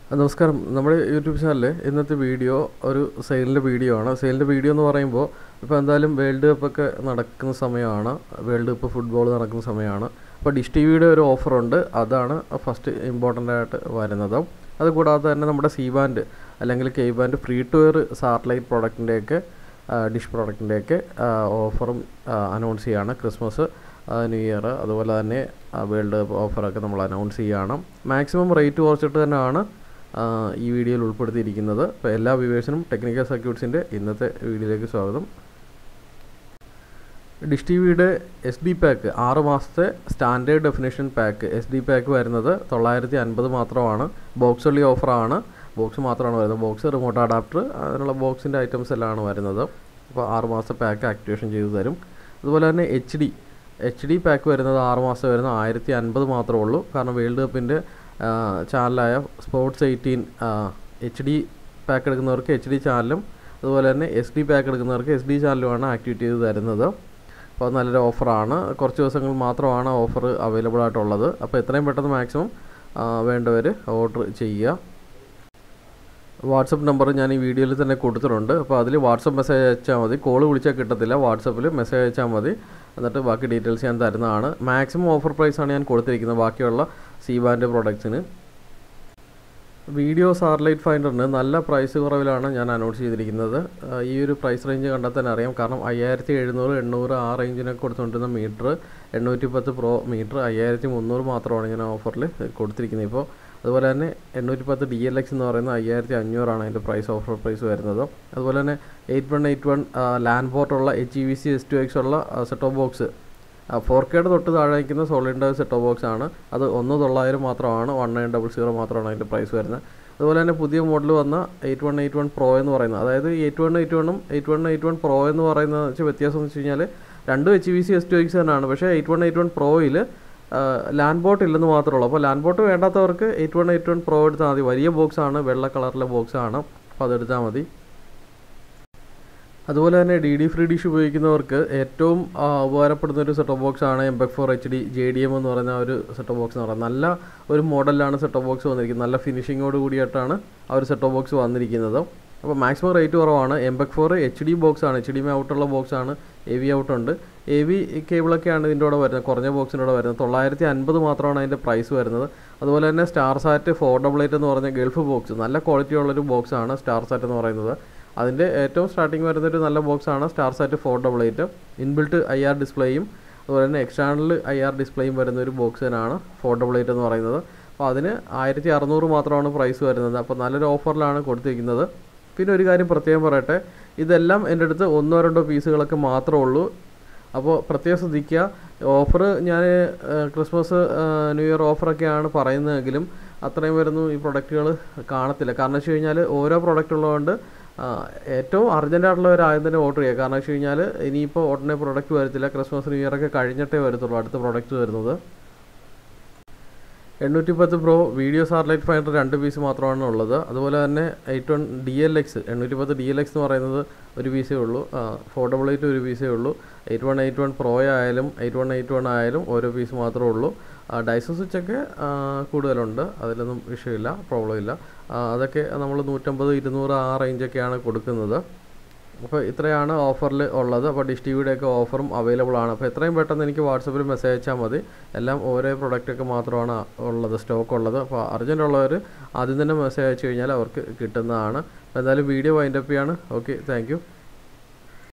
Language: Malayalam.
നമസ്കാരം നമ്മുടെ യൂട്യൂബ് ചാനലിൽ ഇന്നത്തെ വീഡിയോ ഒരു സെയിലിൻ്റെ വീഡിയോ ആണ് സെയിലിൻ്റെ വീഡിയോ എന്ന് പറയുമ്പോൾ ഇപ്പോൾ എന്തായാലും വേൾഡ് കപ്പൊക്കെ നടക്കുന്ന സമയമാണ് വേൾഡ് കപ്പ് ഫുട്ബോൾ നടക്കുന്ന സമയമാണ് അപ്പോൾ ഡിഷ് ടി വിയുടെ ഒരു ഓഫറുണ്ട് അതാണ് ഫസ്റ്റ് ഇമ്പോർട്ടൻ്റ് ആയിട്ട് വരുന്നത് അതുകൂടാതെ തന്നെ നമ്മുടെ സി ബാൻഡ് അല്ലെങ്കിൽ K band free to air satellite പ്രോഡക്റ്റിൻ്റെയൊക്കെ ഡിഷ് പ്രോഡക്റ്റിൻ്റെയൊക്കെ ഓഫറും അനൗൺസ് ചെയ്യുകയാണ് ക്രിസ്മസ് ന്യൂ ഇയർ അതുപോലെ തന്നെ വേൾഡ് കപ്പ് ഓഫറൊക്കെ നമ്മൾ അനൗൺസ് ചെയ്യുകയാണ് മാക്സിമം റേറ്റ് കുറച്ചിട്ട് തന്നെയാണ് ഈ വീഡിയോയിൽ ഉൾപ്പെടുത്തിയിരിക്കുന്നത് അപ്പോൾ എല്ലാ വ്യൂവേഴ്സിനും ടെക്നിക്കൽ സർക്യൂട്ട്സിൻ്റെ ഇന്നത്തെ വീഡിയോയിലേക്ക് സ്വാഗതം ഡിഷ് ടി വിയുടെ എസ് ഡി പാക്ക് ആറ് മാസത്തെ standard definition pack S D pack വരുന്നത് തൊള്ളായിരത്തി അൻപത് മാത്രമാണ് ബോക്സ് ഉള്ളി ഓഫറാണ് ബോക്സ് മാത്രമാണ് വരുന്നത് ബോക്സ് റിമോട്ട് അഡാപ്റ്റർ അതിനുള്ള ബോക്സിൻ്റെ ഐറ്റംസ് എല്ലാമാണ് വരുന്നത് അപ്പോൾ ആറ് മാസത്തെ പാക്ക് ആക്ടിവേഷൻ ചെയ്തു തരും അതുപോലെ തന്നെ H D H D pack വരുന്നത് ആറ് മാസം വരുന്നത് ആയിരത്തി അൻപത് മാത്രമേ ഉള്ളൂ കാരണം വേൾഡ് കപ്പിൻ്റെ ചാനലായ Sports eighteen H D pack എടുക്കുന്നവർക്ക് എച്ച് ഡി ചാനലും അതുപോലെ തന്നെ എസ് ഡി പാക്ക് എടുക്കുന്നവർക്ക് എസ് ഡി ചാനലുമാണ് ആക്ടിവേറ്റ് ചെയ്ത് തരുന്നത് അപ്പോൾ നല്ലൊരു ഓഫറാണ് കുറച്ച് ദിവസങ്ങൾ മാത്രമാണ് ഓഫർ അവൈലബിൾ ആയിട്ടുള്ളത് അപ്പോൾ എത്രയും പെട്ടെന്ന് മാക്സിമം വേണ്ടവർ ഓർഡർ ചെയ്യുക വാട്സപ്പ് നമ്പർ ഞാൻ ഈ വീഡിയോയിൽ തന്നെ കൊടുത്തിട്ടുണ്ട് അപ്പോൾ അതിൽ വാട്സപ്പ് മെസ്സേജ് അയച്ചാൽ മതി കോൾ വിളിച്ചാൽ കിട്ടത്തില്ല വാട്സപ്പിൽ മെസ്സേജ് അയച്ചാൽ മതി എന്നിട്ട് ബാക്കി ഡീറ്റെയിൽസ് ഞാൻ തരുന്നതാണ് മാക്സിമം ഓഫർ പ്രൈസാണ് ഞാൻ കൊടുത്തിരിക്കുന്നത് ബാക്കിയുള്ള സി ബാൻഡ് പ്രോഡക്ട്സിന് വീഡിയോ സാറ്റലൈറ്റ് ഫൈൻഡറിന് നല്ല പ്രൈസ് കുറവിലാണ് ഞാൻ അനൗൺസ് ചെയ്തിരിക്കുന്നത് ഈ ഒരു പ്രൈസ് റേഞ്ച് കണ്ടാൽ തന്നെ അറിയാം കാരണം അയ്യായിരത്തി എഴുന്നൂറ് എണ്ണൂറ് ആ റേഞ്ചിനൊക്കെ കൊടുത്തുകൊണ്ടിരുന്ന മീറ്റർ എണ്ണൂറ്റി പത്ത് പ്രോ മീറ്റർ അയ്യായിരത്തി മുന്നൂറ് മാത്രമാണ് ഞാൻ ഓഫറിൽ കൊടുത്തിരിക്കുന്നത് ഇപ്പോൾ അതുപോലെ തന്നെ എണ്ണൂറ്റി പത്ത് ഡി എൽ എക്സ് എന്ന് പറയുന്നത് അയ്യായിരത്തി അഞ്ഞൂറാണ് അതിൻ്റെ പ്രൈസ് ഓഫർ പ്രൈസ് വരുന്നത് അതുപോലെ തന്നെ eight one eight one land പോർട്ടുള്ള H E V C S two X ഉള്ള സെറ്റോ ബോക്സ് ഫോർ കെയുടെ തൊട്ട് താഴെ നിൽക്കുന്ന സോളിഡ് സെറ്റോ ബോക്സ് ആണ് അത് ഒന്ന് തൊള്ളായിരം മാത്രമാണ് വൺ നയൻ ഡബിൾ സീറോ മാത്രമാണ് അതിൻ്റെ പ്രൈസ് വരുന്നത് അതുപോലെ തന്നെ പുതിയ മോഡൽ വന്ന eight one eight one pro എന്ന് പറയുന്നത് അതായത് എയ്റ്റ് വൺ എയ്റ്റ് വണ്ണും eight one eight one pro എന്ന് പറയുന്നത് വെച്ചാൽ വ്യത്യാസം എന്ന് വെച്ച് കഴിഞ്ഞാൽ രണ്ടും H V C S two X തന്നെയാണ് പക്ഷേ എയ്റ്റ് വൺ എയ്റ്റ് വൺ പ്രോയിൽ ലാൻഡ് ബോട്ട് ഇല്ലെന്ന് മാത്രമേ ഉള്ളൂ അപ്പോൾ ലാൻഡ് ബോട്ട് വേണ്ടാത്തവർക്ക് eight one eight one pro എടുത്താൽ മതി വലിയ ബോക്സ് ആണ് വെള്ള കളറിലെ ബോക്സ് ആണ് അപ്പോൾ അതെടുത്താൽ മതി അതുപോലെ തന്നെ ഡി ഡി ഫ്രീ ഡിഷ് ഉപയോഗിക്കുന്നവർക്ക് ഏറ്റവും ഉപകാരപ്പെടുന്ന ഒരു സെറ്റോ ബോക്സ് ആണ് എം ബെക് four H D J D M എന്ന് പറയുന്ന ഒരു സെറ്റോ ബോക്സ് എന്ന് പറയുന്നത് നല്ല ഒരു മോഡലാണ് സെറ്റോ ബോക്സ് വന്നിരിക്കുന്നത് നല്ല ഫിനിഷിങ്ങോട് കൂടിയിട്ടാണ് ആ ഒരു സെറ്റോ ബോക്സ് വന്നിരിക്കുന്നത് അപ്പോൾ മാക്സിമം റേറ്റ് കുറവാണ് എം ബെക് ഫോർ എച്ച് ഡി ബോക്സ് ആണ് എച്ച് ഡി ഔട്ടുള്ള ബോക്സ് ആണ് എ വി ഔട്ടുണ്ട് എ വി കേബിളൊക്കെയാണ് ഇതിൻ്റെ കൂടെ വരുന്നത് കുറഞ്ഞ ബോക്സിൻ്റെ കൂടെ വരുന്നത് തൊള്ളായിരത്തി അൻപത് മാത്രമാണ് അതിൻ്റെ പ്രൈസ് വരുന്നത് അതുപോലെ തന്നെ Star Sat four double eight എന്ന് പറഞ്ഞ ഗൾഫ് ബോക്സ് നല്ല ക്വാളിറ്റി ഉള്ളൊരു ബോക്സ് ആണ് സ്റ്റാർ സാറ്റ് എന്ന് പറയുന്നത് അതിൻ്റെ ഏറ്റവും സ്റ്റാർട്ടിങ് വരുന്നൊരു നല്ല ബോക്സ് ആണ് Star Sat four double eight inbuilt I R ഡിസ്പ്ലേയും അതുപോലെ തന്നെ എക്സ്റ്റേണൽ ഐ ആർ ഡിസ്പ്ലേയും വരുന്ന ഒരു ബോക്സ് തന്നെയാണ് ഫോർ ഡബിൾ എയ്റ്റ് എന്ന് പറയുന്നത് അപ്പോൾ അതിന് ആയിരത്തി അറുന്നൂറ് മാത്രമാണ് പ്രൈസ് വരുന്നത് അപ്പോൾ നല്ലൊരു ഓഫറിലാണ് കൊടുത്തിരിക്കുന്നത് പിന്നെ ഒരു കാര്യം പ്രത്യേകം പറയട്ടെ ഇതെല്ലാം എൻ്റെ അടുത്ത് ഒന്നോ രണ്ടോ പീസുകളൊക്കെ മാത്രമേ ഉള്ളൂ അപ്പോൾ പ്രത്യേകം ശ്രദ്ധിക്കുക ഓഫർ ഞാൻ ക്രിസ്മസ് ന്യൂ ഇയർ ഓഫറൊക്കെയാണ് പറയുന്നതെങ്കിലും അത്രയും വരുന്നു ഈ പ്രൊഡക്റ്റുകൾ കാണത്തില്ല കാരണം വെച്ച് കഴിഞ്ഞാൽ ഓരോ പ്രൊഡക്റ്റ് ഉള്ളതുകൊണ്ട് ഏറ്റവും അർജൻറ്റായിട്ടുള്ളവരാദ്യം തന്നെ ഓർഡർ ചെയ്യുക കാരണം വെച്ച് കഴിഞ്ഞാൽ ഇനിയിപ്പോൾ ഉടനെ പ്രൊഡക്റ്റ് വരത്തില്ല ക്രിസ്മസ് ന്യൂ ഇയറൊക്കെ കഴിഞ്ഞിട്ടേ വരത്തുള്ളൂ അടുത്ത പ്രൊഡക്റ്റ് വരുന്നത് എണ്ണൂറ്റി പത്ത് പ്രോ വീഡിയോ സാറ്റലൈറ്റ് ഫൈൻഡർ രണ്ട് പീസ് മാത്രമാണ് ഉള്ളത് അതുപോലെ തന്നെ eight one D L X എണ്ണൂറ്റി പത്ത് ഡി എൽ എക്സ് എന്ന് പറയുന്നത് ഒരു പീസേ ഉള്ളൂ ഫോർ ഡബിൾ എയ്റ്റ് ഒരു പീസേ ഉള്ളൂ eight one eight one pro ആയാലും എയ്റ്റ് വൺ എയ്റ്റ് വൺ ആയാലും ഓരോ പീസ് മാത്രമേ ഉള്ളൂ ഡൈസൺ സ്വിച്ചൊക്കെ കൂടുതലുണ്ട് അതിലൊന്നും വിഷയമില്ല പ്രോബ്ലം ഇല്ല അതൊക്കെ നമ്മൾ നൂറ്റമ്പത് ഇരുന്നൂറ് ആ റേഞ്ചൊക്കെയാണ് കൊടുക്കുന്നത് അപ്പോൾ ഇത്രയാണ് ഓഫറിൽ ഉള്ളത് അപ്പോൾ ഡിഷ് ടി വിയുടെ ഒക്കെ ഓഫറും അവൈലബിൾ ആണ് അപ്പോൾ എത്രയും പെട്ടെന്ന് എനിക്ക് വാട്സപ്പിൽ മെസ്സേജ് അയച്ചാൽ മതി എല്ലാം ഓരോ പ്രൊഡക്റ്റൊക്കെ മാത്രമാണ് ഉള്ളത് സ്റ്റോക്ക് ഉള്ളത് അപ്പോൾ അർജൻറ്റ് ഉള്ളവർ ആദ്യം തന്നെ മെസ്സേജ് അയച്ചു കഴിഞ്ഞാൽ അവർക്ക് കിട്ടുന്നതാണ് അപ്പോൾ എന്തായാലും വീഡിയോ വൈൻഡപ്പ് ചെയ്യാണ് ഓക്കെ താങ്ക്